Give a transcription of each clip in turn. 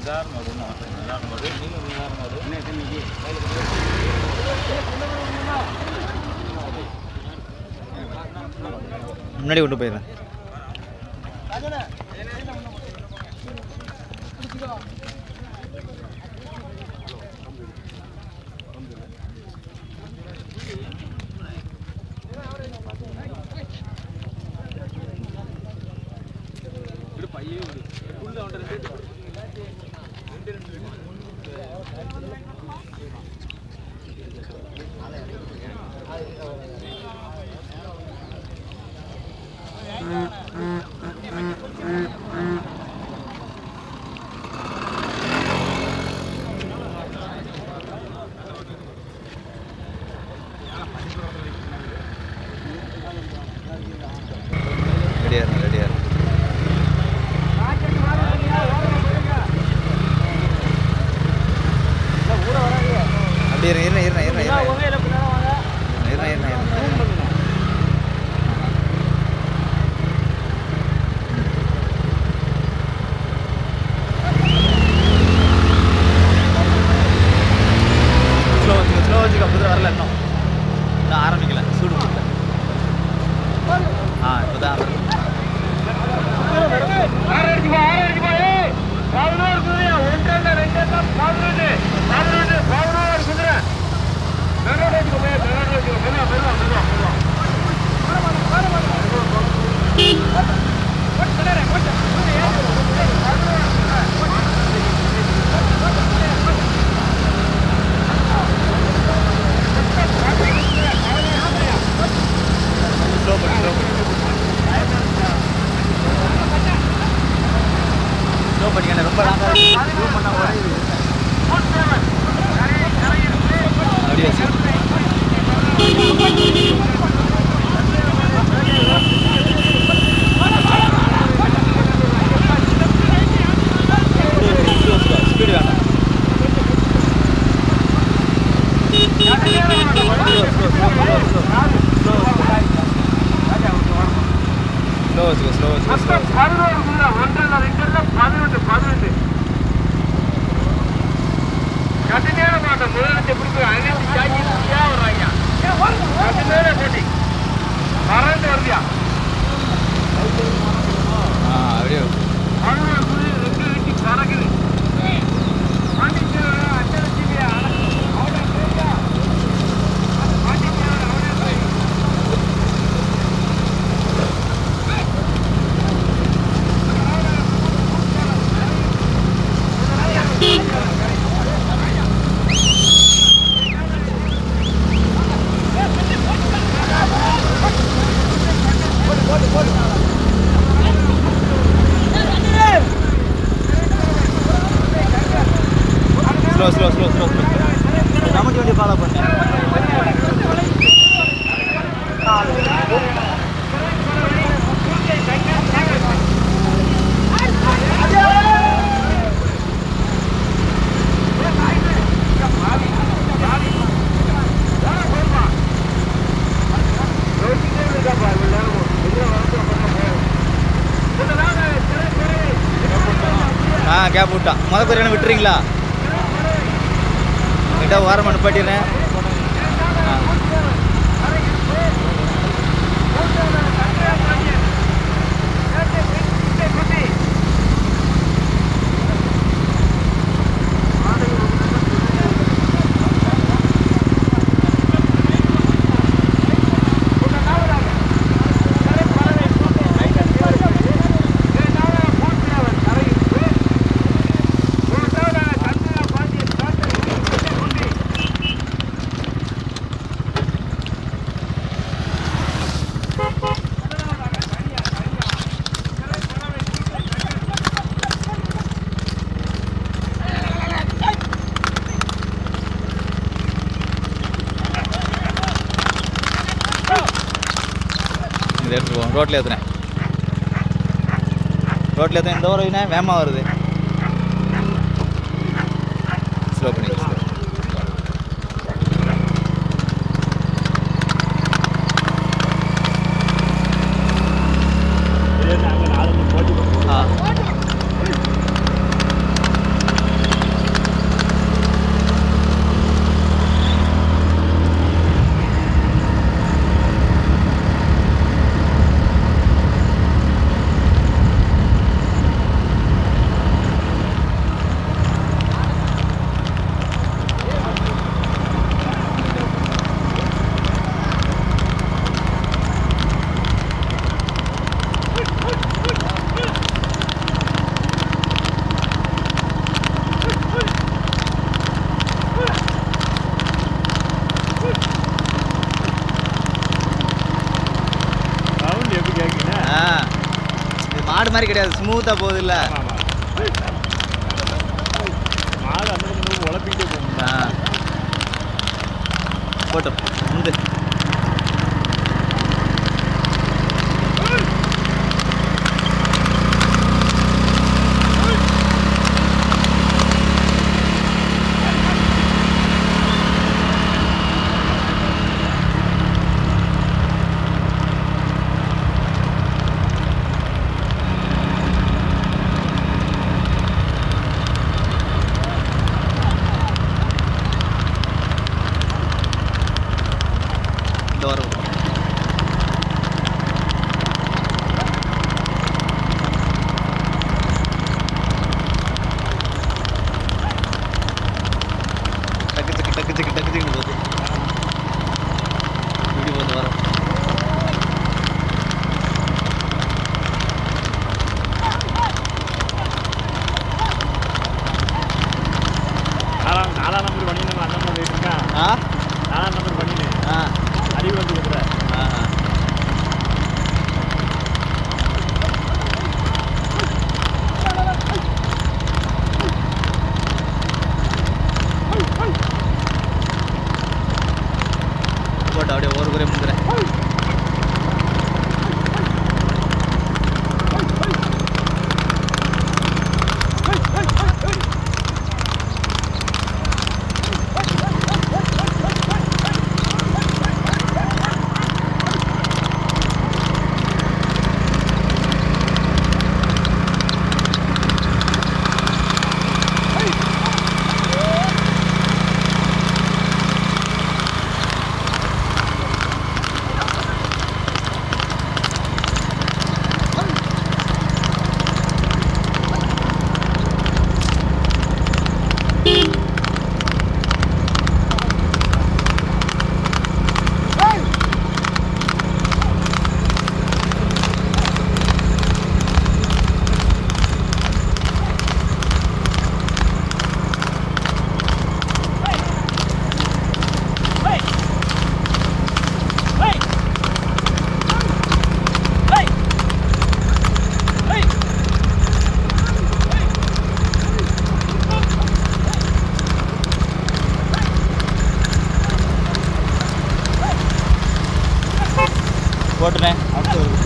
முன்னாடி கொண்டு போயிடுறேன் ரெடியாக இருங்க ரெடியாக இருங்க அப்படியே இருங்க இருங்க இருங்க இருங்க இருங்க இருங்க இருங்க ஸ்லோ வச்சுக்க ஸ்லோ வச்சுக்க குதிரை வரல இன்னும் இன்னும் ஆரம்பிக்கல சூடு முடியல ஆ இப்போ தான் ஸ்லோ பண்ணி ஸ்லோ பண்ணி ஸ்லோ பண்ணிக்கணும் ரொம்ப லாங்காக ஜூம் பண்ண உடனே அப்படியே வச்சு ஸ்பீடு வேண்டாம் ஸ்லோ வச்சுக்கோ ஸ்லோ வச்சுக்கோ ஸ்லோ கடுமையான மாட்டம் முதலீட்டு எப்படி போய் அனைத்து சாக்கி வர்றாங்க கடுமையான போட்டி பறந்து வருதியா ஆ அப்படியே பதினோரு குதிரை ரெண்டு வெட்டி பறக்குது பாண்டிச்சேரி அஞ்சலட்சுமி அவனை பேசா பாண்டிச்சேரி அவனே போய் slow slow slow slow slow நமக்கு வண்டி ஃபாலோ பண்ணேன் ஆ கேப் விட்டான் முத பேர் என்ன விட்டுறீங்களா கிட்ட ஓரமாக நிப்பாட்டிடுறேன் ஆ இதை எடுத்துக்குவோம் ரோட்டில் ஏற்றுனேன் ரோட்டில் ஏற்றுனேன் இந்த ஒரு வேகமாக வருது ஸ்லோ பண்ணி ஸ்லோ ஆ மாதிரி கிடையாது ஸ்மூத்தாக போகுது இல்லை ஆமா மாடு அந்த பக்கம் உழப்பிக்கிட்டே போகும் ஆ போட்டோம் இந்த இந்த வரும் டக்கு டக்கு டக்கு டக்கு டக்கு டக்குன்னு போகுது இப்படி போகுது வரும் நாலாம் நாலாம் நம்பர் பண்ணினேன் அந்த மாதிரி இருக்கான் ஆ நாலாம் நம்பர் பண்ணினேன் ஆ அறிவு வந்து இருக்கிற ஆஹா போட்டு அப்படியே ஒரு குறை முந்துறேன் போட்டுனேன் அடுத்து வருது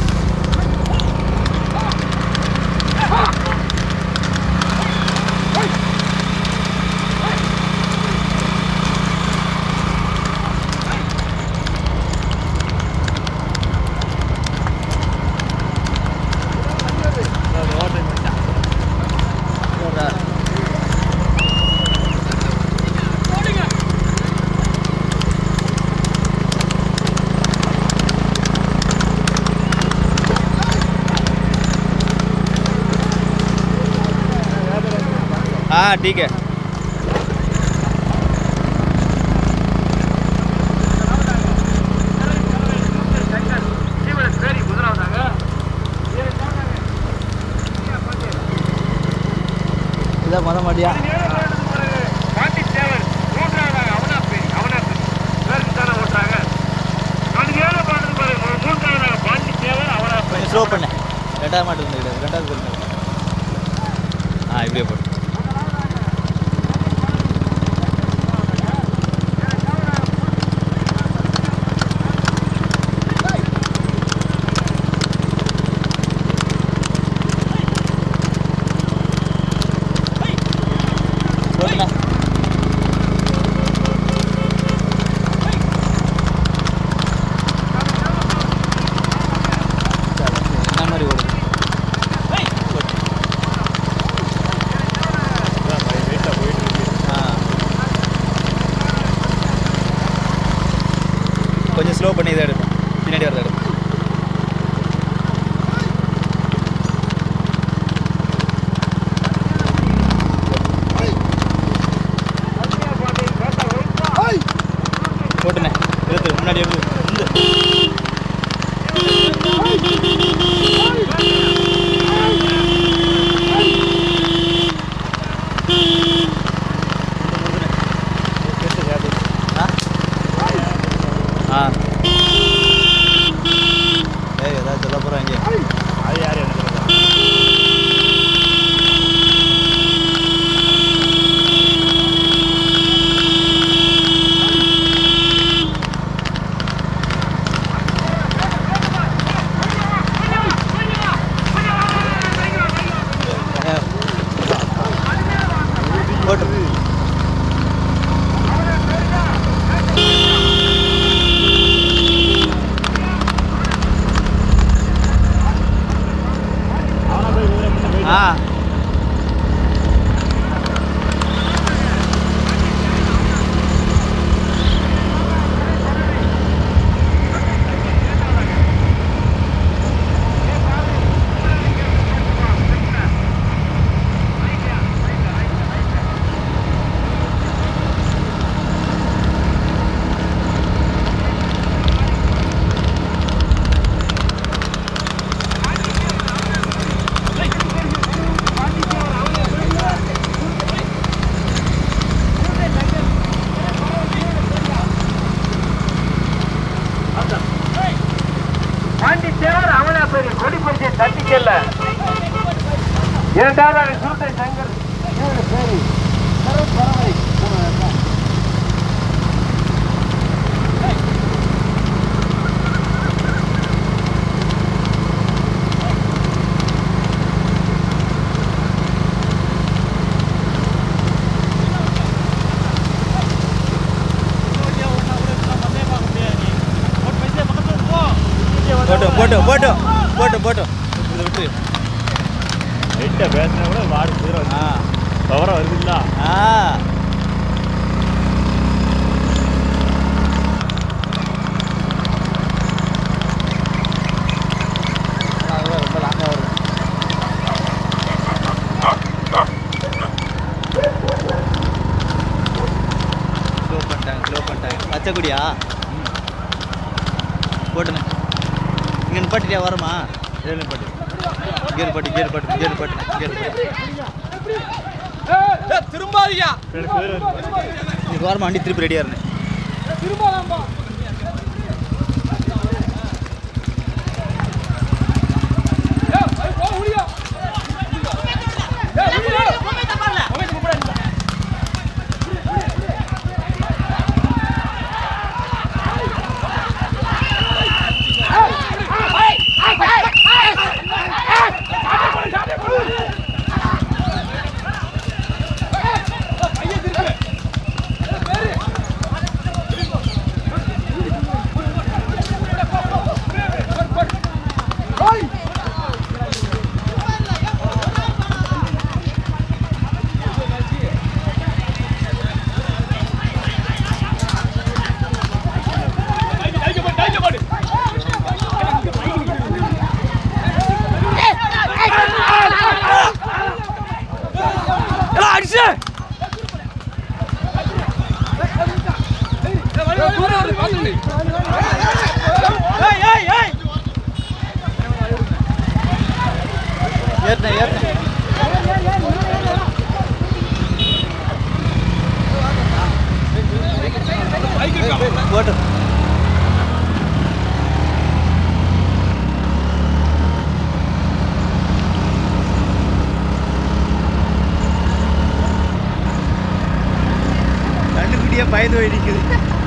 ஓட்டை பண்ணிட்டான் போடுறா. हाँ ठीक है சரி முதலாவதாக இதான் மொதல் மாடியா பாண்டி தேவர் மூன்றாவதாக அவனாப்பேரி அவனாப்பேரி பேருக்கு தானே ஓட்டுறாங்க நாலு ஏழு பாட்டு பாருங்க மூன்றாவதாக பாண்டி தேவர் அவனாப்பேரி கொஞ்சம் ஸ்லோ பண்ணு ரெண்டாவது மாட்டு வந்து கிடையாது ரெண்டாவது சொல்லு ஆ இப்படியே போட்டு போட்டுண்ணா. என்ன மாதிரி ஓடுது வெயிட்டாக போயிட்டு இருக்கு ஆ கொஞ்சம் ஸ்லோ பண்ணி இதை எடுப்போம் பின்னாடி வரதை எடுப்போம் போட்டுனே எடுத்து முன்னாடி எடுத்து இந்த ஆ ஆ ஏய் ஏதாவது சொல்ல போகிறாங்க அது யார் எனக்கு தட்டி செல்ல இரண்டாவதாக சுருட்டை சங்கர் ஏழு பேரு பறவை போட்டு போட்டு போட்டு போட்டு போட்டு இதை விட்டு எட்ட பேசினா கூட வாடு குதிரை ஆ பவரம் வருதுங்களா ஆ அதுதான் ரொம்ப லாங்காக வருது ஸ்லோ பண்ணிட்டாங்க ஸ்லோ பண்ணிட்டாங்க பச்சைக்குடியா போட்டுனேன் இங்கே நிப்பாட்டிட்டியா வரமா ஏழு பட்டு கேர் பட்டு கேர் பட்டு கேர் பட்டு கேர் பட்டு திரும்பாதியா எனக்கு குதிரை வருது. இன்னைக்கு வாரமா வண்டி திருப்பி ரெடியாக இருந்தேன் திரும்பாதாம்பா அடிச்சு ஏறினேன் ஏறினேன் போட்டு கண்ணுக்குட்டியே பயந்து போய் நிற்குது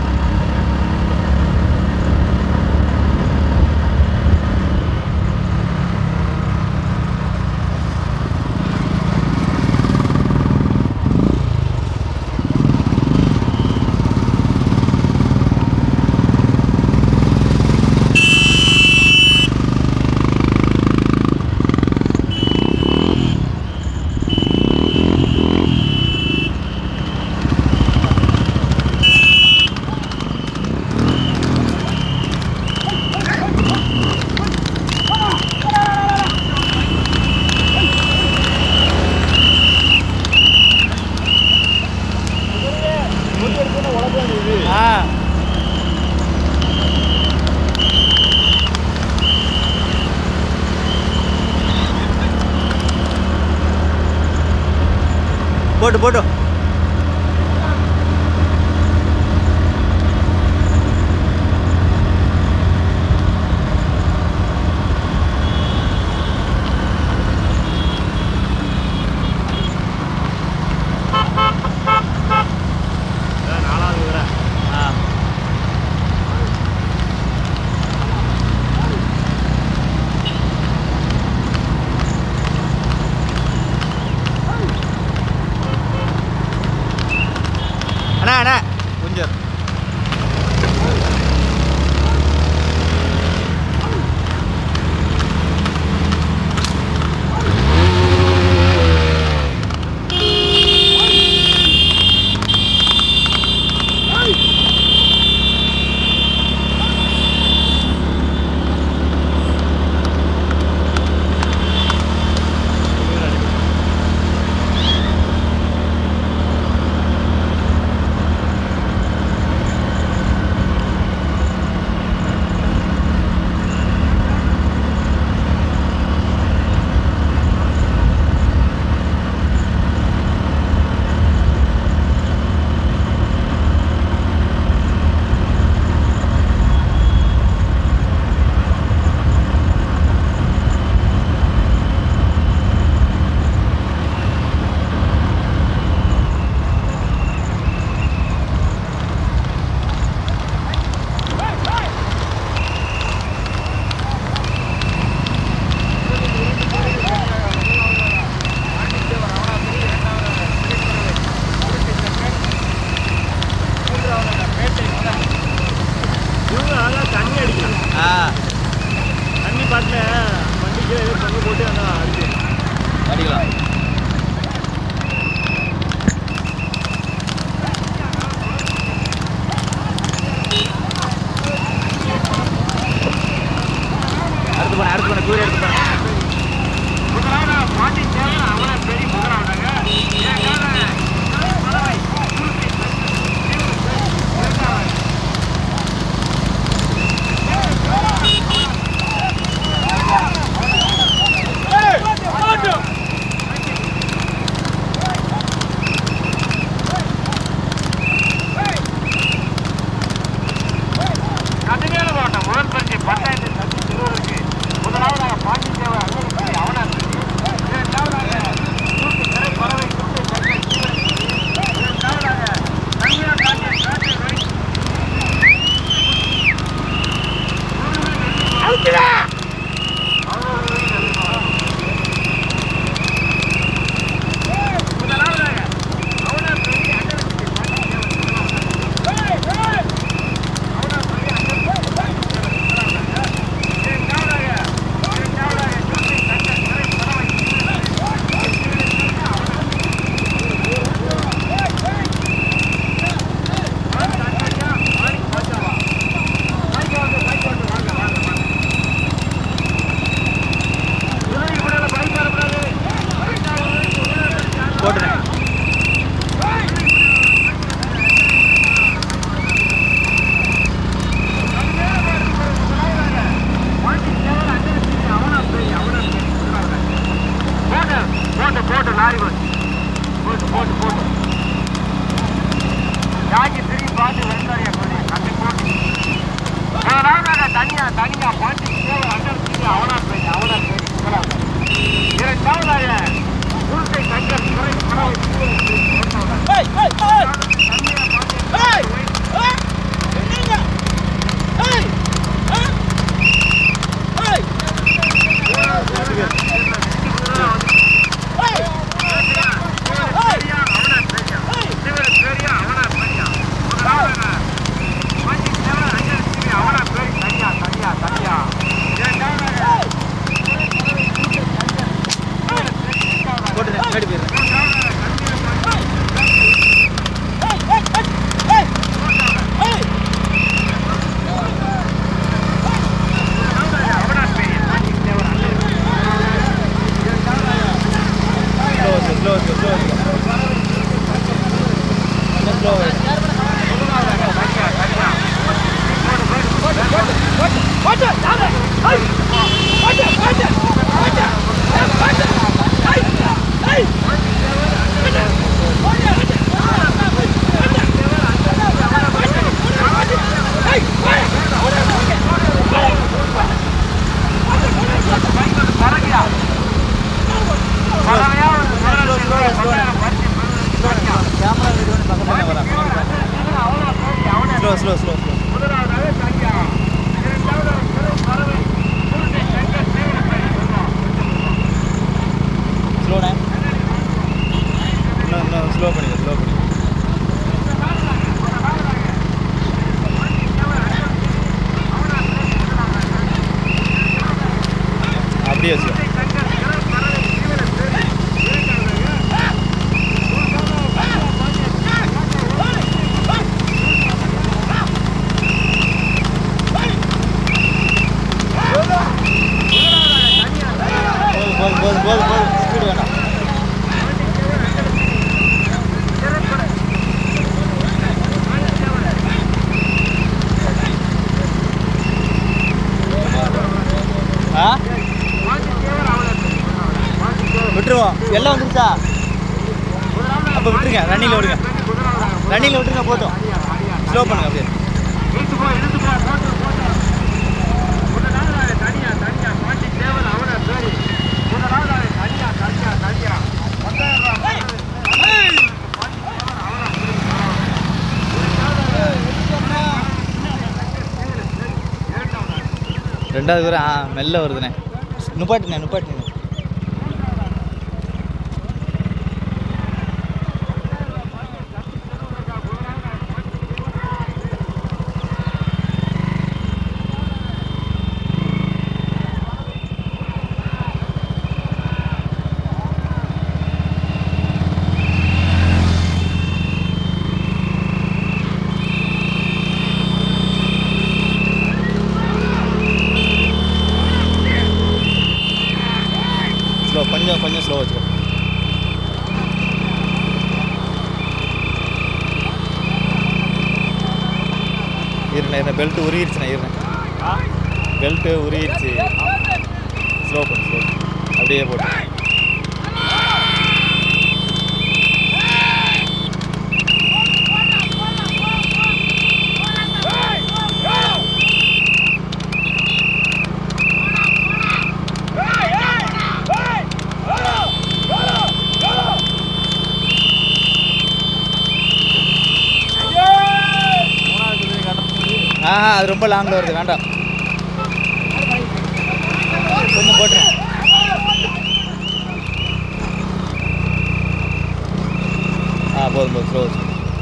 ஆ போட்டு போட்டு அதான் நாலாவது குதிரை ஆ ஆ தண்ணி பாட்டில் வண்டிக்கு தொங்க போட்டு அந்த அடிச்சு அடிக்கலாம் அடுத்து போன அடுத்து போன கூறி எடுத்து போன முதலாவதாக பாண்டி சேவல் அவனை பெரிய முதலாவதாக இரண்டாவது பறவை குருவி இரண்டாவது கடுமையான மாவட்டம் முதல் பரிசு பத்தாயிரத்தி சந்தி திருவருக்கு முதலாவதாக பாண்டி சேவை அங்கனுக்கு அவனா இரண்டாவதாக கூட்டு திரை பறவை கூட்டு சங்கர் ஜீவன் இரண்டாவதாக கல்வியா காட்டிய காட்டு வை முதலாவதாக அவனா பெரிய அங்கனுக்கு பாண்டி சேவை அவனா பெரிய அங்கனுக்கு போட்டுறேன் போட்டு போட்டு லாரி போட்டு போட்டு போட்டு போட்டு யாக்கி திரும்பி பார்த்து வெந்தாரியா கொண்டு அப்படி போட்டு நானாக தனியா தனியா பாட்டி சேவை அண்ணன் திரும்பி அவனா போய் அவனா போய் இரண்டாவதாக உருட்டை சங்கர் துறை பறவை ஏய் ஏய் ஏய் தனியா ஏய் பாட்டி ஏய் என்னங்க ஏய் ஏய் ஏய் ஏய் போட்டுறேன் முன்னாடி போயிடுறேன் slow slow slow slow slow camera video பக்கத்துல வரேன் ஸ்லோ ஸ்லோ ஸ்லோ ஸ்லோ ஸ்லோண்ணே இன்னும் இன்னும் ஸ்லோ பண்ணிக்க ஸ்லோ பண்ணிக்க அப்படியே வச்சு போதும் போதும் போதும் போதும் போதும் ஸ்பீடு வேணாம் ஆ விட்டுருவோம் எல்லாம் வந்துருச்சா அப்போ விட்டுருங்க ரன்னிங்கில் விடுங்க ரன்னிங்கில் விட்டுருங்க போட்டோம் ஸ்லோ பண்ணுங்க அப்படியே இழுத்து போ இழுத்து போ போட்டு போட்டு முதலாவது தனியா தனியா பாண்டி தேவன் அவனை பேரு முதலாவது தனியா தனியா தனியா பத்தாயிரம் ரூபாய் ரெண்டாவது பேர் ஆ மெல்ல வருதுண்ணே நுப்பாட்டுங்க நுப்பாட்டுங்க இன்னும் கொஞ்சம் ஸ்லோ வச்சுக்கோ இருண்ணே இருண்ணே பெல்ட் உருகிருச்சுண்ணே இருண்ணே பெல்ட்டு உருகிருச்சு ஸ்லோ பண்ணு ஸ்லோ அப்படியே போட்டு ஆஹா அது ரொம்ப லாங்கில் வருது வேண்டாம் கொஞ்சம் போட்டுருங்க ஆ போதும் போதும் ஸ்லோ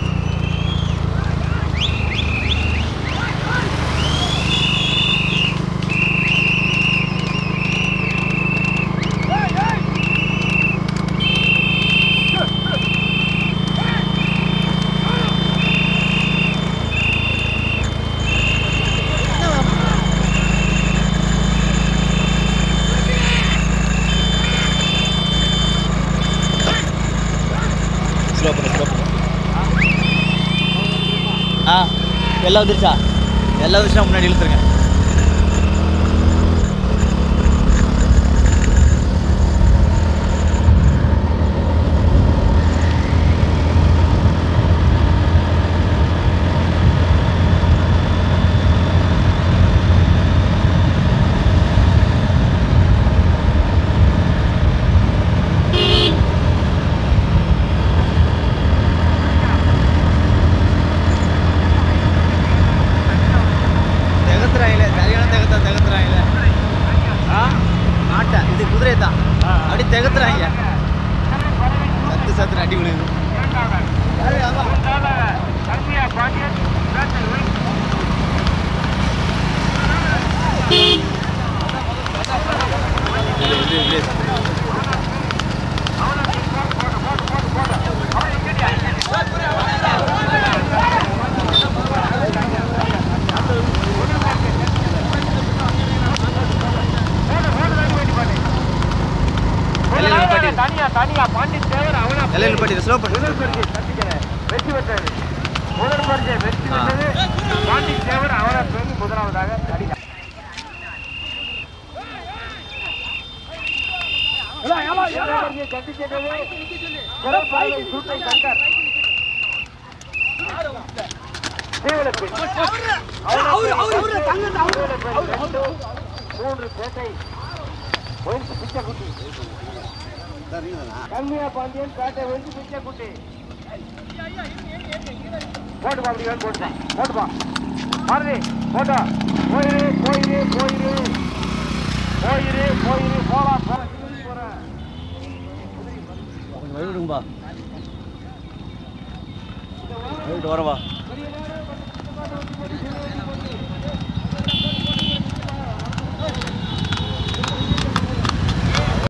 ஸ்லோ பண்ணு ஸ்லோ பண்ணு ஆ எல்லாம் வந்துருச்சா எல்லாம் வந்துருச்சா முன்னாடி இழுத்துருங்க தெகத்துறாங்களே சரியான தெகத்தா தெகத்துறாங்களே ஆ ஆட்டை இது குதிரை தான் அப்படி தெகத்துறாங்க சத்து சத்து அடி விழுகுது யாரு அதான் கல்வியா பாண்டியன் பேட்டல் ஒய் இல்லை இல்லை இல்லை எல்லையில் நிப்பாட்டி தனியா தனியா பாண்டியன் தேவர் அவனா எல்லையில் நிப்பாட்டி ஸ்லோ பண்ணு முதல் பரிசை தட்டிக்கிறேன் வெற்றி பெற்றது முதல் பரிசை வெற்றி ஆ. பெற்றது பாண்டியன் தேவர் அவனா பெண் முதலாவதாக தடியா மூன்று பேட்டை ஒயின்ஸ் பிச்சைக்குட்டி கம்மியா பாண்டியன் பேட்டை ஒயின்ஸ் பிச்சைக்குட்டி போட்டுப்பா அப்படி வேணும் போட்டுப்பா போட்டுப்பா மாறுதி போட்டா போயிரு போயிரு போயிரு போயிரு போயிரு போலாம் போலாம் போறேன் கொஞ்சம் வழிவிடுங்கப்பா வழிவிட்டு வரவா